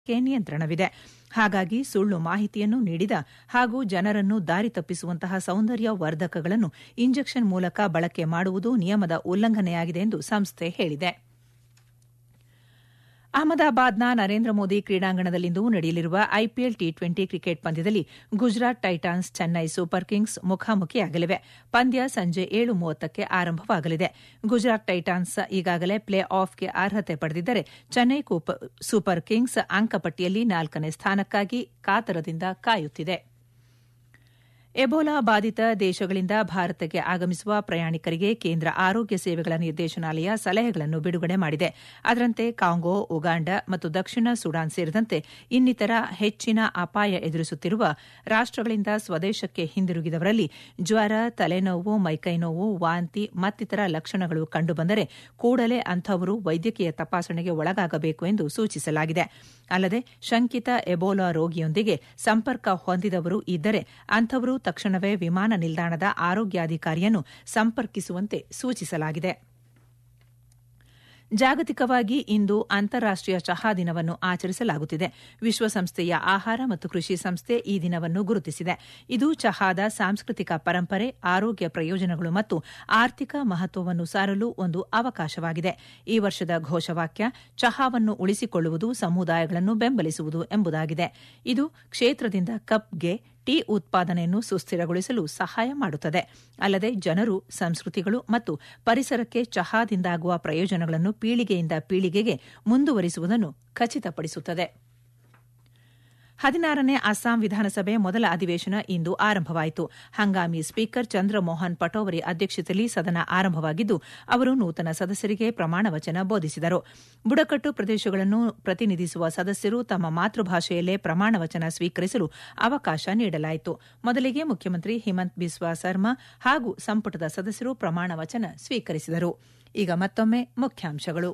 ನಿಯಂತ್ರಣವಿದೆ ಹಾಗಾಗಿ ಸುಳ್ಳು ಮಾಹಿತಿಯನ್ನು ನೀಡಿದ ಹಾಗೂ ಜನರನ್ನು ದಾರಿ ತಪ್ಪಿಸುವಂತಹ ಸೌಂದರ್ಯ ವರ್ಧಕಗಳನ್ನು ಇಂಜೆಕ್ಷನ್ ಮೂಲಕ ಬಳಕೆ ಮಾಡುವುದು ನಿಯಮದ ಉಲ್ಲಂಘನೆಯಾಗಿದೆ ಎಂದು ಸಂಸ್ಥೆ ಹೇಳಿದೆ ಅಹಮದಾಬಾದ್ನ ನರೇಂದ್ರ ಮೋದಿ ಕ್ರೀಡಾಂಗಣದಲ್ಲಿಂದು ನಡೆಯಲಿರುವ ಐಪಿಎಲ್ ಟಿ ಟ್ವೆಂಟಿ ಕ್ರಿಕೆಟ್ ಪಂದ್ಯದಲ್ಲಿ Gujarat Titans Chennai Super Kings ಮುಖಾಮುಖಿಯಾಗಲಿವೆ ಪಂದ್ಯ ಸಂಜೆ ಏಳು ಮೂವತ್ತಕ್ಕೆ ಆರಂಭವಾಗಲಿದೆ ಗುಜರಾತ್ ಟೈಟಾನ್ಸ್ ಈಗಾಗಲೇ ಪ್ಲೇ ಆಫ್ಗೆ ಅರ್ಹತೆ ಪಡೆದಿದ್ದರೆ ಚೆನ್ನೈ ಸೂಪರ್ ಕಿಂಗ್ಸ್ ಅಂಕಪಟ್ಟಿಯಲ್ಲಿ ನಾಲ್ಕನೇ ಸ್ಥಾನಕ್ಕಾಗಿ ಕಾತರದಿಂದ ಕಾಯುತ್ತಿದೆ ಎಬೋಲಾ ಬಾಧಿತ ದೇಶಗಳಿಂದ ಭಾರತಕ್ಕೆ ಆಗಮಿಸುವ ಪ್ರಯಾಣಿಕರಿಗೆ ಕೇಂದ್ರ ಆರೋಗ್ಯ ಸೇವೆಗಳ ನಿರ್ದೇಶನಾಲಯ ಸಲಹೆಗಳನ್ನು ಬಿಡುಗಡೆ ಮಾಡಿದೆ ಅದರಂತೆ ಕಾಂಗೋ ಉಗಾಂಡ ಮತ್ತು ದಕ್ಷಿಣ ಸುಡಾನ್ ಸೇರಿದಂತೆ ಇನ್ನಿತರ ಹೆಚ್ಚಿನ ಅಪಾಯ ಎದುರಿಸುತ್ತಿರುವ ರಾಷ್ಟಗಳಿಂದ ಸ್ವದೇಶಕ್ಕೆ ಹಿಂದಿರುಗಿದವರಲ್ಲಿ ಜ್ವರ ತಲೆನೋವು ಮೈಕೈನೋವು ವಾಂತಿ ಮತ್ತಿತರ ಲಕ್ಷಣಗಳು ಕಂಡುಬಂದರೆ ಕೂಡಲೇ ಅಂಥವರು ವೈದ್ಯಕೀಯ ತಪಾಸಣೆಗೆ ಒಳಗಾಗಬೇಕು ಎಂದು ಸೂಚಿಸಲಾಗಿದೆ ಅಲ್ಲದೆ ಶಂಕಿತ ಎಬೋಲಾ ರೋಗಿಯೊಂದಿಗೆ ಸಂಪರ್ಕ ಹೊಂದಿದವರು ಇದ್ದರೆ ಅಂಥವರು ತಕ್ಷಣವೇ ವಿಮಾನ ನಿಲ್ದಾಣದ ಆರೋಗ್ಯಾಧಿಕಾರಿಯನ್ನು ಸಂಪರ್ಕಿಸುವಂತೆ ಸೂಚಿಸಲಾಗಿದೆ ಜಾಗತಿಕವಾಗಿ ಇಂದು ಅಂತಾರಾಷ್ಟೀಯ ಚಹಾ ದಿನವನ್ನು ಆಚರಿಸಲಾಗುತ್ತಿದೆ ವಿಶ್ವಸಂಸ್ಥೆಯ ಆಹಾರ ಮತ್ತು ಕೃಷಿ ಸಂಸ್ಥೆ ಈ ದಿನವನ್ನು ಗುರುತಿಸಿದೆ ಇದು ಚಹಾದ ಸಾಂಸ್ಕೃತಿಕ ಪರಂಪರೆ ಆರೋಗ್ಯ ಪ್ರಯೋಜನಗಳು ಮತ್ತು ಆರ್ಥಿಕ ಮಹತ್ವವನ್ನು ಸಾರಲು ಒಂದು ಅವಕಾಶವಾಗಿದೆ ಈ ವರ್ಷದ ಘೋಷವಾಕ್ಯ ಚಹಾವನ್ನು ಉಳಿಸಿಕೊಳ್ಳುವುದು ಸಮುದಾಯಗಳನ್ನು ಬೆಂಬಲಿಸುವುದು ಎಂಬುದಾಗಿದೆ ಇದು ಕ್ಷೇತ್ರದಿಂದ ಕಪ್ಗೆ ಟೀ ಉತ್ಪಾದನೆಯನ್ನು ಸುಸ್ಥಿರಗೊಳಿಸಲು ಸಹಾಯ ಮಾಡುತ್ತದೆ ಅಲ್ಲದೆ ಜನರು ಸಂಸ್ಕೃತಿಗಳು ಮತ್ತು ಪರಿಸರಕ್ಕೆ ಚಹಾದಿಂದಾಗುವ ಪ್ರಯೋಜನಗಳನ್ನು ಪೀಳಿಗೆಯಿಂದ ಪೀಳಿಗೆಗೆ ಮುಂದುವರಿಸುವುದನ್ನು ಖಚಿತಪಡಿಸುತ್ತದೆ ಹದಿನಾರನೇ ಅಸ್ಸಾಂ ವಿಧಾನಸಭೆ ಮೊದಲ ಅಧಿವೇಶನ ಇಂದು ಆರಂಭವಾಯಿತು ಹಂಗಾಮಿ ಸ್ಪೀಕರ್ ಚಂದ್ರಮೋಹನ್ ಪಟೋವರಿ ಅಧ್ಯಕ್ಷತೆಯಲ್ಲಿ ಸದನ ಆರಂಭವಾಗಿದ್ದು ಅವರು ನೂತನ ಸದಸ್ಯರಿಗೆ ಪ್ರಮಾಣ ವಚನ ಬೋಧಿಸಿದರು ಬುಡಕಟ್ಟು ಪ್ರದೇಶಗಳನ್ನು ಪ್ರತಿನಿಧಿಸುವ ಸದಸ್ಯರು ತಮ್ಮ ಮಾತೃಭಾಷೆಯಲ್ಲೇ ಪ್ರಮಾಣ ವಚನ ಸ್ವೀಕರಿಸಲು ಅವಕಾಶ ನೀಡಲಾಯಿತು ಮೊದಲಿಗೆ ಮುಖ್ಯಮಂತ್ರಿ ಹಿಮಂತ್ ಬಿಸ್ವಾ ಸರ್ಮಾ ಹಾಗೂ ಸಂಪುಟದ ಸದಸ್ಯರು ಪ್ರಮಾಣ ವಚನ ಸ್ವೀಕರಿಸಿದರು ಈಗ ಮತ್ತೊಮ್ಮೆ ಮುಖ್ಯಾಂಶಗಳು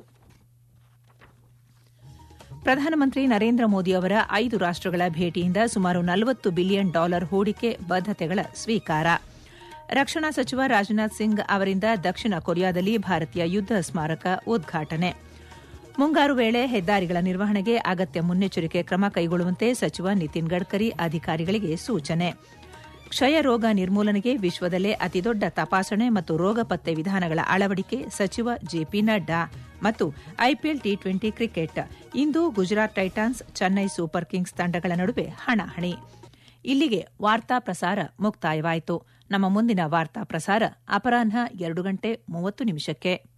ಪ್ರಧಾನಮಂತ್ರಿ ನರೇಂದ್ರ ಮೋದಿ ಅವರ ಐದು ರಾಷ್ಟಗಳ ಭೇಟಿಯಿಂದ ಸುಮಾರು ನಲವತ್ತು ಬಿಲಿಯನ್ ಡಾಲರ್ ಹೂಡಿಕೆ ಬದ್ದತೆಗಳ ಸ್ವೀಕಾರ ರಕ್ಷಣಾ ಸಚಿವ ರಾಜನಾಥ್ ಸಿಂಗ್ ಅವರಿಂದ ದಕ್ಷಿಣ ಕೊರಿಯಾದಲ್ಲಿ ಭಾರತೀಯ ಯುದ್ದ ಸ್ಮಾರಕ ಉದ್ಘಾಟನೆ ಮುಂಗಾರು ವೇಳೆ ಹೆದ್ದಾರಿಗಳ ನಿರ್ವಹಣೆಗೆ ಅಗತ್ಯ ಮುನ್ನೆಚ್ಚರಿಕೆ ಕ್ರಮ ಕೈಗೊಳ್ಳುವಂತೆ ಸಚಿವ ನಿತಿನ್ ಗಡ್ಕರಿ ಅಧಿಕಾರಿಗಳಿಗೆ ಸೂಚನೆ ಕ್ಷಯ ರೋಗ ನಿರ್ಮೂಲನೆಗೆ ವಿಶ್ವದಲ್ಲೇ ಅತಿದೊಡ್ಡ ತಪಾಸಣೆ ಮತ್ತು ರೋಗ ಪತ್ತೆ ವಿಧಾನಗಳ ಅಳವಡಿಕೆ ಸಚಿವ ಜೆಪಿ ನಡ್ಡಾ ಮತ್ತು ಐಪಿಎಲ್ ಟಿ ಟ್ವೆಂಟಿ ಕ್ರಿಕೆಟ್ ಇಂದು Gujarat Titans Chennai Super Kings ತಂಡಗಳ ನಡುವೆ ಹಣಾಹಣಿ ಇಲ್ಲಿಗೆ ವಾರ್ತಾ ಪ್ರಸಾರ ಮುಕ್ತಾಯವಾಯಿತು ನಮ್ಮ ಮುಂದಿನ ವಾರ್ತಾ ಪ್ರಸಾರ ಅಪರಾಹ್ನ ಎರಡು ಗಂಟೆ ಮೂವತ್ತು ನಿಮಿಷಕ್ಕೆ